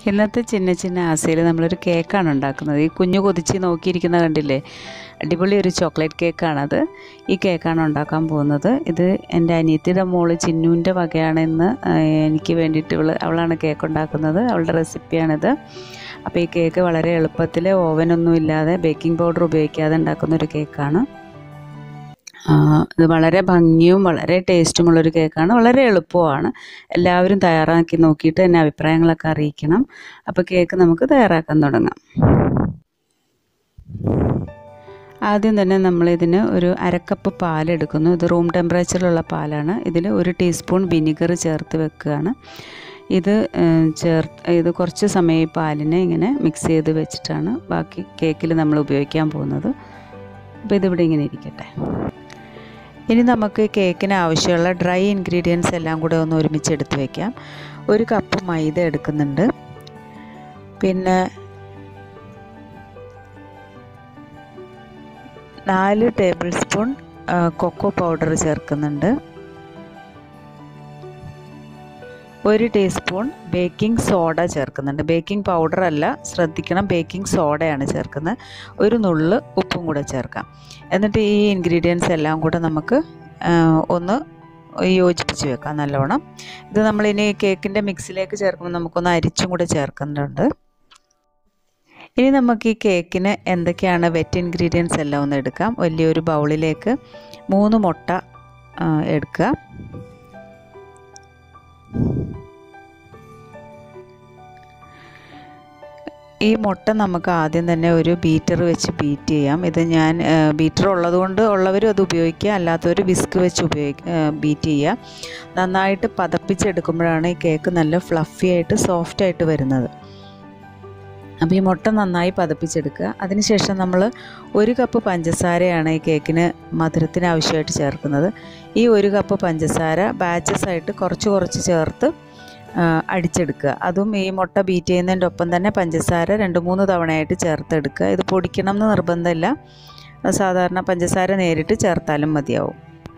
ഇന്നത്തെ ചിന്ന ചിന്ന ആസയിൽ നമ്മളൊരു കേക്കാണ് ഉണ്ടാക്കുന്നത് ഈ കുഞ്ഞു കൊതിച്ച് നോക്കിയിരിക്കുന്ന കണ്ടില്ലേ അടിപൊളി ഒരു ചോക്ലേറ്റ് കേക്കാണത് ഈ കേക്കാണ് ഉണ്ടാക്കാൻ പോകുന്നത് ഇത് എൻ്റെ അനിയത്തിയുടെ മോള് ചിന്നുവിൻ്റെ വകയാണെന്ന് ആ, എനിക്ക് വേണ്ടിയിട്ട് ഇവള് അവളാണ് കേക്ക് ഉണ്ടാക്കുന്നത് അവളുടെ റെസിപ്പിയാണിത് അപ്പോൾ ഈ കേക്ക് വളരെ എളുപ്പത്തിൽ ഓവനൊന്നും ഇല്ലാതെ ബേക്കിംഗ് പൗഡർ ഉപയോഗിക്കാതെ ഉണ്ടാക്കുന്ന ഒരു കേക്കാണ് ആ, ഇത് വളരെ ഭംഗിയും വളരെ ടേസ്റ്റുമുള്ളൊരു കേക്കാണ് വളരെ എളുപ്പവുമാണ് എല്ലാവരും തയ്യാറാക്കി നോക്കിയിട്ട് എന്നെ അഭിപ്രായങ്ങളൊക്കെ അറിയിക്കണം അപ്പോൾ കേക്ക് നമുക്ക് തയ്യാറാക്കാൻ തുടങ്ങാം ആദ്യം തന്നെ നമ്മളിതിന് ഒരു അരക്കപ്പ് പാലെടുക്കുന്നു ഇത് റൂം ടെമ്പറേച്ചറിലുള്ള പാലാണ് ഇതിൽ ഒരു ടീസ്പൂൺ വിനിഗർ ചേർത്ത് വെക്കുകയാണ് ഇത് ഏഹ്, ചേർത്ത് ഇത് കുറച്ച് സമയം ഈ പാലിനെ ഇങ്ങനെ മിക്സ് ചെയ്ത് വെച്ചിട്ടാണ് ബാക്കി കേക്കിൽ നമ്മൾ ഉപയോഗിക്കാൻ പോകുന്നത് അപ്പോൾ ഇതിവിടെ ഇങ്ങനെ ഇരിക്കട്ടെ ഇനി നമുക്ക് കേക്കിന് ആവശ്യമുള്ള ഡ്രൈ ഇൻഗ്രീഡിയൻസ് എല്ലാം കൂടെ ഒന്ന് ഒരുമിച്ച് എടുത്ത് വയ്ക്കാം ഒരു കപ്പ് മൈദ എടുക്കുന്നുണ്ട് പിന്നെ നാല് ടേബിൾ സ്പൂൺ ആ, കൊക്കോ പൗഡർ ചേർക്കുന്നുണ്ട് ഒരു ടീസ്പൂൺ ബേക്കിംഗ് സോഡ ചേർക്കുന്നുണ്ട് ബേക്കിംഗ് പൗഡർ അല്ല ശ്രദ്ധിക്കണം ബേക്കിംഗ് സോഡയാണ് ചേർക്കുന്നത് ഒരു നുള്ള് ഉപ്പും കൂടെ ചേർക്കാം എന്നിട്ട് ഈ ഇൻഗ്രീഡിയൻസ് എല്ലാം കൂടെ നമുക്ക് ആ, ഒന്ന് യോജിപ്പിച്ച് വെക്കാം നല്ലോണം ഇത് നമ്മളിനി കേക്കിൻ്റെ മിക്സിലേക്ക് ചേർക്കുമ്പോൾ നമുക്കൊന്ന് അരിച്ചും കൂടെ ചേർക്കുന്നുണ്ട് ഇനി നമുക്ക് ഈ കേക്കിന് എന്തൊക്കെയാണ് വെറ്റ് ഇൻഗ്രീഡിയൻസ് എല്ലാം ഒന്ന് എടുക്കാം വലിയൊരു ബൗളിലേക്ക് മൂന്ന് മുട്ട ആ, എടുക്കുക ഈ മുട്ട നമുക്ക് ആദ്യം തന്നെ ഒരു ബീറ്റർ വെച്ച് ബീറ്റ് ചെയ്യാം ഇത് ഞാൻ ബീറ്റർ ഉള്ളതുകൊണ്ട് ഉള്ളവരും അത് ഉപയോഗിക്കുക അല്ലാത്തവർ വിസ്ക് വെച്ച് ഉപയോഗിക്കുക ബീറ്റ് ചെയ്യുക നന്നായിട്ട് പതപ്പിച്ചെടുക്കുമ്പോഴാണ് ഈ കേക്ക് നല്ല ഫ്ലഫി ആയിട്ട് സോഫ്റ്റ് ആയിട്ട് വരുന്നത് അപ്പോൾ ഈ മുട്ട നന്നായി പതപ്പിച്ചെടുക്കുക അതിനുശേഷം നമ്മൾ ഒരു കപ്പ് പഞ്ചസാരയാണ് ഈ കേക്കിന് മധുരത്തിന് ആവശ്യമായിട്ട് ചേർക്കുന്നത് ഈ ഒരു കപ്പ് പഞ്ചസാര ബാച്ചസ് ആയിട്ട് കുറച്ച് കുറച്ച് ചേർത്ത് ആ, അടിച്ചെടുക്കുക അതും ഈ മുട്ട ബീറ്റ് ചെയ്യുന്നതിൻ്റെ ഒപ്പം തന്നെ പഞ്ചസാര രണ്ട് മൂന്ന് തവണയായിട്ട് ചേർത്തെടുക്കുക ഇത് പൊടിക്കണം എന്ന് നിർബന്ധമില്ല സാധാരണ പഞ്ചസാര നേരിട്ട് ചേർത്താലും മതിയാവും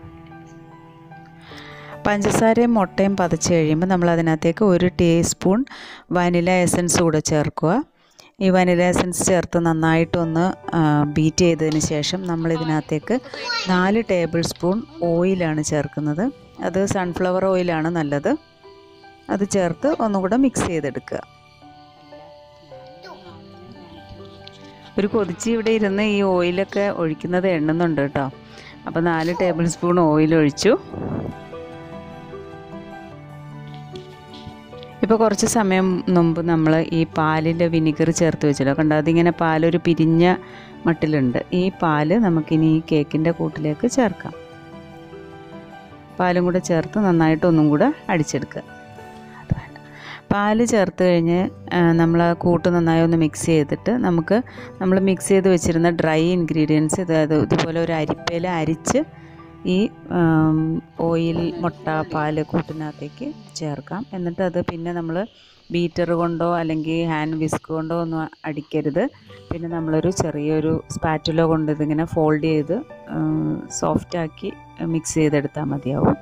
പഞ്ചസാരയും മുട്ടയും പതച്ച് കഴിയുമ്പോൾ നമ്മൾ അതിനകത്തേക്ക് ഒരു ടീസ്പൂൺ വനില എസൻസ് കൂടെ ചേർക്കുക ഈ വനില എസൻസ് ചേർത്ത് നന്നായിട്ടൊന്ന് ബീറ്റ് ചെയ്തതിന് ശേഷം നമ്മൾ ഇതിനകത്തേക്ക് നാല് ടേബിൾ സ്പൂൺ ഓയിലാണ് ചേർക്കുന്നത് അത് സൺഫ്ലവർ ഓയിലാണ് നല്ലത് അത് ചേർത്ത് ഒന്നുകൂടെ മിക്സ് ചെയ്തെടുക്കുക ഒരു കൊതിച്ച് ഇവിടെ ഇരുന്ന് ഈ ഓയിലൊക്കെ ഒഴിക്കുന്നത് എണ്ണുന്നുണ്ട് കേട്ടോ അപ്പോൾ നാല് ടേബിൾ സ്പൂൺ ഓയിൽ ഒഴിച്ചു ഇപ്പോൾ കുറച്ച് സമയം മുമ്പ് നമ്മൾ ഈ പാലിൻ്റെ വിനിഗർ ചേർത്ത് വെച്ചല്ലോ കണ്ടോ അതിങ്ങനെ പാലൊരു പിരിഞ്ഞ മട്ടിലുണ്ട് ഈ പാല് നമുക്കിനി ഈ കേക്കിൻ്റെ കൂട്ടിലേക്ക് ചേർക്കാം പാലും കൂടെ ചേർത്ത് നന്നായിട്ട് ഒന്നും കൂടെ അടിച്ചെടുക്കുക അത് വേണ്ട. പാല് ചേർത്ത് കഴിഞ്ഞ് നമ്മൾ ആ കൂട്ട് നന്നായി ഒന്ന് മിക്സ് ചെയ്തിട്ട് നമുക്ക് നമ്മൾ മിക്സ് ചെയ്ത് വെച്ചിരുന്ന ഡ്രൈ ഇൻഗ്രീഡിയൻസ് അതായത് ഇതുപോലെ ഒരു അരിപ്പയിൽ അരിച്ച് ഈ ആം, ഓയിൽ മുട്ട പാല് കൂട്ടിനകത്തേക്ക് ചേർക്കാം എന്നിട്ട് അത് പിന്നെ നമ്മൾ ബീറ്റർ കൊണ്ടോ അല്ലെങ്കിൽ ഹാൻഡ് വിസ്ക് കൊണ്ടോ ഒന്നും അടിക്കരുത് പിന്നെ നമ്മളൊരു ചെറിയൊരു സ്പാറ്റുല കൊണ്ട് ഇതിങ്ങനെ ഫോൾഡ് ചെയ്ത് സോഫ്റ്റാക്കി മിക്സ് ചെയ്തെടുത്താൽ മതിയാവും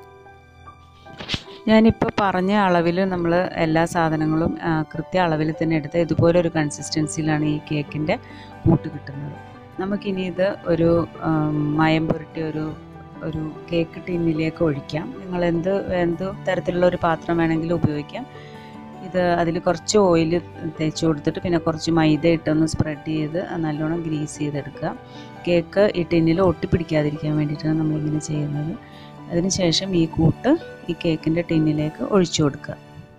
ഞാനിപ്പോൾ പറഞ്ഞ അളവിൽ നമ്മൾ എല്ലാ സാധനങ്ങളും ആ, കൃത്യ അളവിൽ തന്നെ എടുത്ത് ഇതുപോലൊരു കൺസിസ്റ്റൻസിയിലാണ് ഈ കേക്കിൻ്റെ കൂട്ട് കിട്ടുന്നത് നമുക്കിനി ഇത് ഒരു ആം, മയം പുരട്ടിയ ഒരു ഒരു കേക്ക് ടിന്നിലേക്ക് ഒഴിക്കാം നിങ്ങൾ എന്ത് എന്ത് തരത്തിലുള്ള ഒരു പാത്രം വേണമെങ്കിലും ഉപയോഗിക്കാം ഇത് അതിൽ കുറച്ച് ഓയിൽ തേച്ച് കൊടുത്തിട്ട് പിന്നെ കുറച്ച് മൈദ ഇട്ടൊന്ന് സ്പ്രെഡ് ചെയ്ത് അത് നല്ലോണം ഗ്രീസ് ചെയ്തെടുക്കുക കേക്ക് ഈ ടിന്നിൽ ഒട്ടിപ്പിടിക്കാതിരിക്കാൻ വേണ്ടിയിട്ടാണ് നമ്മളിങ്ങനെ ചെയ്യുന്നത് അതിനുശേഷം ഈ കൂട്ട് ഈ കേക്കിൻ്റെ ടിന്നിലേക്ക് ഒഴിച്ചു കൊടുക്കുക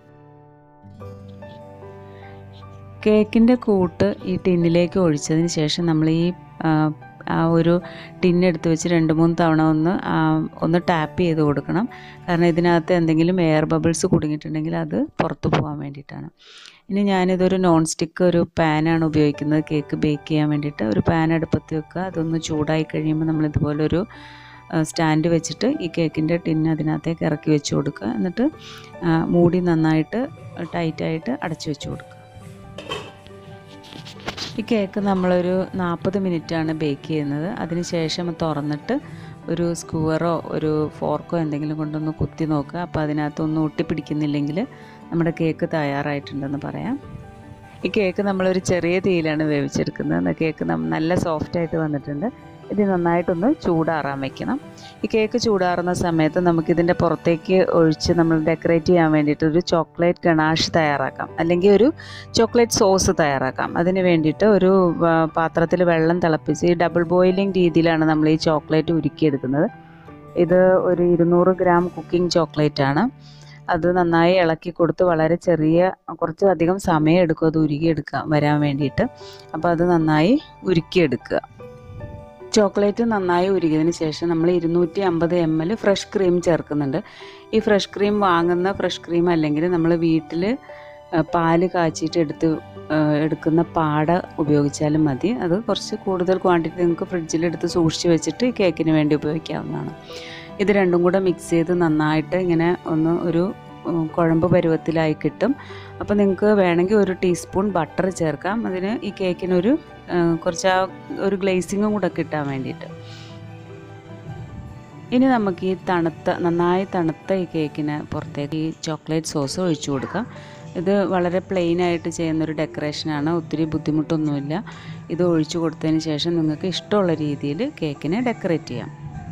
കേക്കിൻ്റെ കൂട്ട് ഈ ടിന്നിലേക്ക് ഒഴിച്ചതിന് ശേഷം നമ്മൾ ഈ ആ, ആ ഒരു ടിന്നെടുത്ത് വെച്ച് രണ്ട് മൂന്ന് തവണ ഒന്ന് ആ, ഒന്ന് ടാപ്പ് ചെയ്ത് കൊടുക്കണം കാരണം ഇതിനകത്ത് എന്തെങ്കിലും എയർ ബബിൾസ് കുടുങ്ങിയിട്ടുണ്ടെങ്കിൽ അത് പുറത്ത് പോകാൻ വേണ്ടിയിട്ടാണ് ഇനി ഞാനിതൊരു നോൺ സ്റ്റിക്ക് ഒരു പാനാണ് ഉപയോഗിക്കുന്നത് കേക്ക് ബേക്ക് ചെയ്യാൻ വേണ്ടിയിട്ട് ഒരു പാൻ അടുപ്പത്ത് വെക്കുക അതൊന്ന് ചൂടായി കഴിയുമ്പോൾ നമ്മൾ ഇതുപോലൊരു സ്റ്റാൻഡ് വെച്ചിട്ട് ഈ കേക്കിൻ്റെ ടിന്ന് അതിനകത്തേക്ക് ഇറക്കി വെച്ച് കൊടുക്കുക എന്നിട്ട് ആ, മൂടി നന്നായിട്ട് ടൈറ്റായിട്ട് അടച്ചു വെച്ച് കൊടുക്കുക ഈ കേക്ക് നമ്മളൊരു നാൽപ്പത് മിനിറ്റാണ് ബേക്ക് ചെയ്യുന്നത് അതിന് ശേഷം തുറന്നിട്ട് ഒരു സ്ക്യൂവറോ ഒരു ഫോർക്കോ എന്തെങ്കിലും കൊണ്ടൊന്ന് കുത്തി നോക്കുക അപ്പോൾ അതിനകത്തൊന്നും ഒട്ടിപ്പിടിക്കുന്നില്ലെങ്കിൽ നമ്മുടെ കേക്ക് തയ്യാറായിട്ടുണ്ടെന്ന് പറയാം ഈ കേക്ക് നമ്മളൊരു ചെറിയ തീയിലാണ് വേവിച്ചെടുക്കുന്നത് കേക്ക് നല്ല സോഫ്റ്റായിട്ട് വന്നിട്ടുണ്ട് ഇത് നന്നായിട്ടൊന്ന് ചൂടാറാൻ വെക്കണം ഈ കേക്ക് ചൂടാറുന്ന സമയത്ത് നമുക്കിതിൻ്റെ പുറത്തേക്ക് ഒഴിച്ച് നമ്മൾ ഡെക്കറേറ്റ് ചെയ്യാൻ വേണ്ടിയിട്ട് ഒരു ചോക്ലേറ്റ് ഗണാഷ് തയ്യാറാക്കാം അല്ലെങ്കിൽ ഒരു ചോക്ലേറ്റ് സോസ് തയ്യാറാക്കാം അതിന് വേണ്ടിയിട്ട് ഒരു പാത്രത്തിൽ വെള്ളം തിളപ്പിച്ച് ഈ ഡബിൾ ബോയിലിംഗ് രീതിയിലാണ് നമ്മൾ ഈ ചോക്ലേറ്റ് ഉരുക്കിയെടുക്കുന്നത് ഇത് ഒരു ഇരുന്നൂറ് ഗ്രാം കുക്കിംഗ് ചോക്ലേറ്റ് ആണ് അത് നന്നായി ഇളക്കി കൊടുത്ത് വളരെ ചെറിയ കുറച്ച് അധികം സമയം എടുക്കും അത് ഉരുകിയെടുക്കുക വരാൻ വേണ്ടിയിട്ട് അപ്പോൾ അത് നന്നായി ഉരുക്കിയെടുക്കുക ചോക്ലേറ്റ് നന്നായി ഉരുകിയതിന് ശേഷം നമ്മൾ ഇരുന്നൂറ്റി അമ്പത് എം എൽ ഫ്രഷ് ക്രീം ചേർക്കുന്നുണ്ട് ഈ ഫ്രഷ് ക്രീം വാങ്ങുന്ന ഫ്രഷ് ക്രീം അല്ലെങ്കിൽ നമ്മൾ വീട്ടിൽ പാല് കാച്ചിയിട്ട് എടുത്ത് എടുക്കുന്ന പാട ഉപയോഗിച്ചാലും മതി അത് കുറച്ച് കൂടുതൽ ക്വാണ്ടിറ്റി നിങ്ങൾക്ക് ഫ്രിഡ്ജിലെടുത്ത് സൂക്ഷിച്ച് വെച്ചിട്ട് ഈ കേക്കിന് വേണ്ടി ഉപയോഗിക്കാവുന്നതാണ് ഇത് രണ്ടും കൂടെ മിക്സ് ചെയ്ത് നന്നായിട്ട് ഇങ്ങനെ ഒന്ന് ഒരു കുഴമ്പ് പരുവത്തിലായി കിട്ടും അപ്പോൾ നിങ്ങൾക്ക് വേണമെങ്കിൽ ഒരു ടീസ്പൂൺ ബട്ടർ ചേർക്കാം അതിന് ഈ കേക്കിനൊരു കുറച്ച് ആ ഒരു ഗ്ലേസിങ്ങും കൂടെ കിട്ടാൻ വേണ്ടിയിട്ട് ഇനി നമുക്ക് ഈ തണുത്ത നന്നായി തണുത്ത ഈ കേക്കിന് പുറത്തേക്ക് ഈ ചോക്ലേറ്റ് സോസ് ഒഴിച്ചു കൊടുക്കാം ഇത് വളരെ പ്ലെയിൻ ആയിട്ട് ചെയ്യുന്നൊരു ഡെക്കറേഷനാണ് ഒത്തിരി ബുദ്ധിമുട്ടൊന്നുമില്ല ഇത് ഒഴിച്ചു കൊടുത്തതിന് ശേഷം നിങ്ങൾക്ക് ഇഷ്ടമുള്ള രീതിയിൽ കേക്കിനെ ഡെക്കറേറ്റ് ചെയ്യാം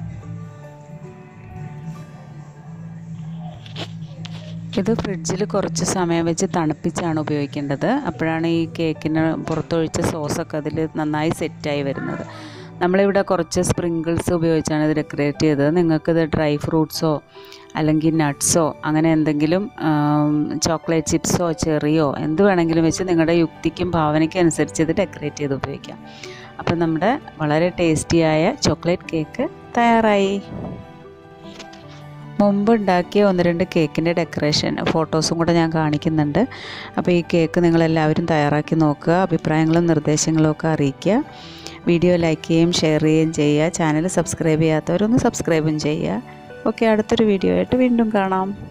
ഇത് ഫ്രിഡ്ജിൽ കുറച്ച് സമയം വെച്ച് തണുപ്പിച്ചാണ് ഉപയോഗിക്കേണ്ടത് അപ്പോഴാണ് ഈ കേക്കിന് പുറത്തൊഴിച്ച സോസൊക്കെ അതിൽ നന്നായി സെറ്റായി വരുന്നത് നമ്മളിവിടെ കുറച്ച് സ്പ്രിങ്കിൾസ് ഉപയോഗിച്ചാണ് ഇത് ഡെക്കറേറ്റ് ചെയ്തത് നിങ്ങൾക്കിത് ഡ്രൈ ഫ്രൂട്ട്സോ അല്ലെങ്കിൽ നട്ട്സോ അങ്ങനെ എന്തെങ്കിലും ചോക്ലേറ്റ് ചിപ്സോ ചെറിയോ എന്ത് വേണമെങ്കിലും വെച്ച് നിങ്ങളുടെ യുക്തിക്കും ഭാവനയ്ക്കും അനുസരിച്ച് ഇത് ഡെക്കറേറ്റ് ചെയ്ത് ഉപയോഗിക്കാം അപ്പം നമ്മുടെ വളരെ ടേസ്റ്റിയായ ചോക്ലേറ്റ് കേക്ക് തയ്യാറായി മുമ്പ് ഉണ്ടാക്കിയ ഒന്ന് രണ്ട് കേക്കിൻ്റെ ഡെക്കറേഷൻ ഫോട്ടോസും കൂടെ ഞാൻ കാണിക്കുന്നുണ്ട് അപ്പോൾ ഈ കേക്ക് നിങ്ങളെല്ലാവരും തയ്യാറാക്കി നോക്കുക അഭിപ്രായങ്ങളും നിർദ്ദേശങ്ങളും ഒക്കെ അറിയിക്കുക വീഡിയോ ലൈക്ക് ചെയ്യുകയും ഷെയർ ചെയ്യുകയും ചെയ്യുക ചാനൽ സബ്സ്ക്രൈബ് ചെയ്യാത്തവരൊന്ന് സബ്സ്ക്രൈബും ചെയ്യുക ഓക്കെ അടുത്തൊരു വീഡിയോ ആയിട്ട് വീണ്ടും കാണാം